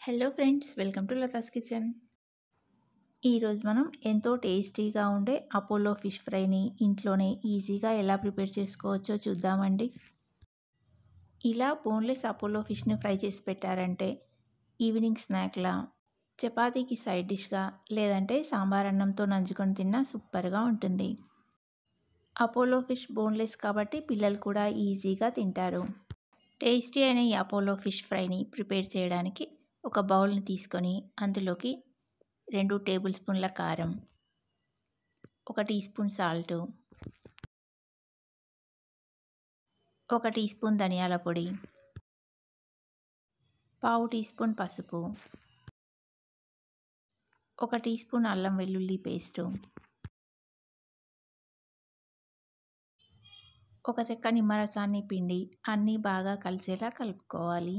hello friends welcome to Latha's kitchen ఈరోజు మనం ఎంతో టేస్టీగా ఉండే అపోలో ఫిష్ ఫ్రైని ఇంట్లోనే ఈజీగా ఎలా ప్రిపేర్ చేసుకోవచ్చో చూద్దామండి ఇలా బోన్లెస్ అపోలో ఫిష్ని ఫ్రై చేసి పెట్టారంటే ఈవినింగ్ స్నాక్లా చపాతీకి సైడ్ డిష్గా లేదంటే సాంబార్ అన్నంతో నంచుకొని తిన్నా సూపర్గా ఉంటుంది అపోలో ఫిష్ బోన్లెస్ కాబట్టి పిల్లలు కూడా ఈజీగా తింటారు టేస్టీ అయిన ఈ అపోలో ఫిష్ ఫ్రైని ప్రిపేర్ చేయడానికి ఒక బౌల్ని తీసుకొని అందులోకి రెండు టేబుల్ స్పూన్ల కారం ఒక టీ స్పూన్ సాల్ట్ ఒక టీ స్పూన్ ధనియాల పొడి పావు టీ స్పూన్ పసుపు ఒక టీ స్పూన్ అల్లం వెల్లుల్లి పేస్టు ఒక చెక్క నిమ్మరసాన్ని పిండి అన్నీ బాగా కలిసేలా కలుపుకోవాలి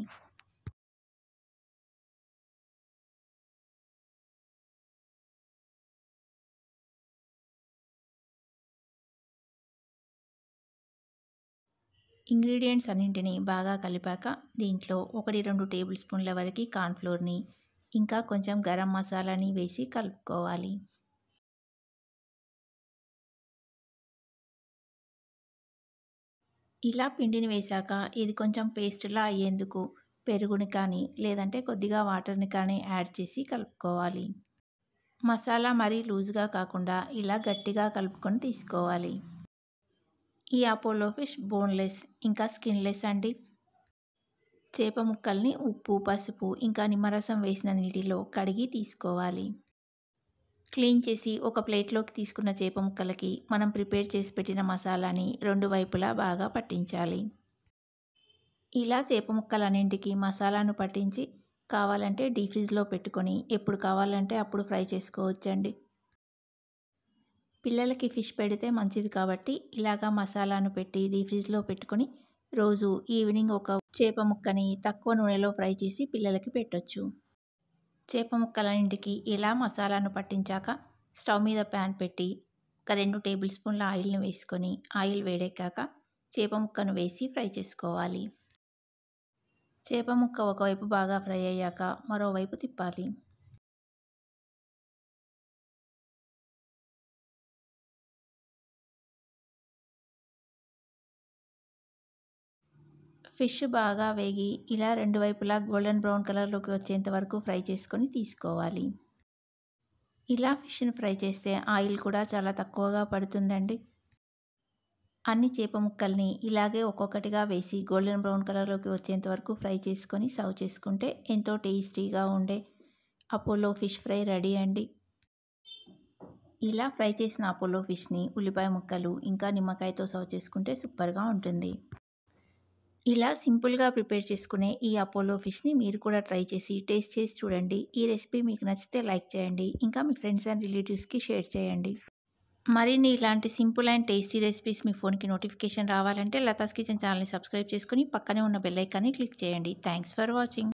ఇంగ్రీడియంట్స్ అన్నింటినీ బాగా కలిపాక దీంట్లో ఒకటి రెండు టేబుల్ స్పూన్ల వరకు కార్న్ఫ్లోర్ని ఇంకా కొంచెం గరం మసాలాని వేసి కలుపుకోవాలి ఇలా పిండిని వేశాక ఇది కొంచెం పేస్ట్లా అయ్యేందుకు పెరుగుని కానీ లేదంటే కొద్దిగా వాటర్ని కానీ యాడ్ చేసి కలుపుకోవాలి మసాలా మరీ లూజ్గా కాకుండా ఇలా గట్టిగా కలుపుకొని తీసుకోవాలి ఈ అపోలో ఫిష్ బోన్లెస్ ఇంకా స్కిన్లెస్ అండి చేప ముక్కల్ని ఉప్పు పసుపు ఇంకా నిమ్మరసం వేసిన నీటిలో కడిగి తీసుకోవాలి క్లీన్ చేసి ఒక ప్లేట్లోకి తీసుకున్న చేప ముక్కలకి మనం ప్రిపేర్ చేసి పెట్టిన మసాలాని రెండు వైపులా బాగా పట్టించాలి ఇలా చేప ముక్కలన్నింటికి మసాలాను పట్టించి కావాలంటే డీ ఫ్రిడ్జ్లో పెట్టుకొని ఎప్పుడు కావాలంటే అప్పుడు ఫ్రై చేసుకోవచ్చండి పిల్లలకి ఫిష్ పెడితే మంచిది కాబట్టి ఇలాగా మసాలాను పెట్టి డీ ఫ్రిడ్జ్లో పెట్టుకొని రోజు ఈవినింగ్ ఒక చేప ముక్కని తక్కువ నూనెలో ఫ్రై చేసి పిల్లలకి పెట్టొచ్చు చేప ముక్కలన్నింటికి ఇలా మసాలాను పట్టించాక స్టవ్ మీద ప్యాన్ పెట్టి ఒక రెండు టేబుల్ స్పూన్ల ఆయిల్ని వేసుకొని ఆయిల్ వేడెక్కాక చేప ముక్కను వేసి ఫ్రై చేసుకోవాలి చేప ముక్క ఒకవైపు బాగా ఫ్రై అయ్యాక మరోవైపు తిప్పాలి ఫిష్ బాగా వేగి ఇలా రెండు వైపులా గోల్డెన్ బ్రౌన్ కలర్లోకి వచ్చేంత వరకు ఫ్రై చేసుకొని తీసుకోవాలి ఇలా ఫిష్ని ఫ్రై చేస్తే ఆయిల్ కూడా చాలా తక్కువగా పడుతుందండి అన్ని చేప ముక్కల్ని ఇలాగే ఒక్కొక్కటిగా వేసి గోల్డెన్ బ్రౌన్ కలర్లోకి వచ్చేంత వరకు ఫ్రై చేసుకొని సర్వ్ చేసుకుంటే ఎంతో టేస్టీగా ఉండే అపోలో ఫిష్ ఫ్రై రెడీ అండి ఇలా ఫ్రై చేసిన అపోలో ఫిష్ని ఉల్లిపాయ ముక్కలు ఇంకా నిమ్మకాయతో సర్వ్ చేసుకుంటే సూపర్గా ఉంటుంది ఇలా సింపుల్గా ప్రిపేర్ చేసుకునే ఈ అపోలో ఫిష్ని మీరు కూడా ట్రై చేసి టేస్ట్ చేసి చూడండి ఈ రెసిపీ మీకు నచ్చితే లైక్ చేయండి ఇంకా మీ ఫ్రెండ్స్ అండ్ రిలేటివ్స్కి షేర్ చేయండి మరిన్ని ఇలాంటి సింపుల్ అండ్ టేస్టీ రెసిపీస్ మీ ఫోన్కి నోటిఫికేషన్ రావాలంటే లతాస్ కిచెన్ ఛానల్ని సబ్స్క్రైబ్ చేసుకుని పక్కనే ఉన్న బెల్ ఐకాన్ని క్లిక్ చేయండి థ్యాంక్స్ ఫర్ వాచింగ్